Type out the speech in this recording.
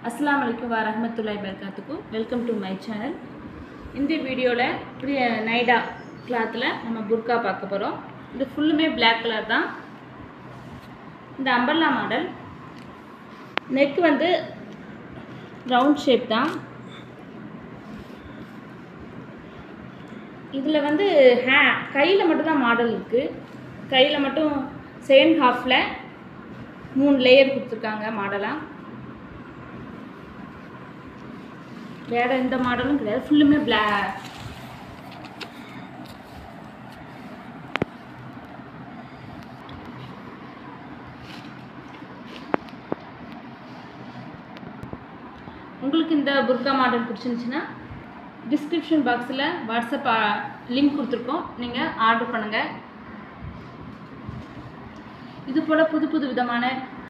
அஸ்ஸலாமு அலைக்கும் வ ரஹ்மத்துல்லாஹி பரகாத்துக்கும் வெல்கம் டு மை சேனல் இந்த வீடியோவில் நைடா கிளாத்தில் நம்ம புர்கா பார்க்க போகிறோம் இது ஃபுல்லுமே Black கலர் தான் இந்த அம்பர்லா மாடல் நெக் வந்து ரவுண்ட் ஷேப் தான் இதில் வந்து ஹே கையில் மட்டும்தான் மாடல் இருக்குது கையில் மட்டும் செகண்ட் ஹாஃபில் மூணு லேயர் கொடுத்துருக்காங்க மாடலாக வேறு எந்த மாடலும் கிடையாது ஃபுல்லுமே பிளாக் உங்களுக்கு இந்த புர்கா மாடல் பிடிச்சிருந்துச்சுன்னா டிஸ்கிரிப்ஷன் பாக்ஸில் வாட்ஸ்அப் லிங்க் கொடுத்துருக்கோம் நீங்கள் ஆர்டர் பண்ணுங்கள் இது போல் புது புது விதமான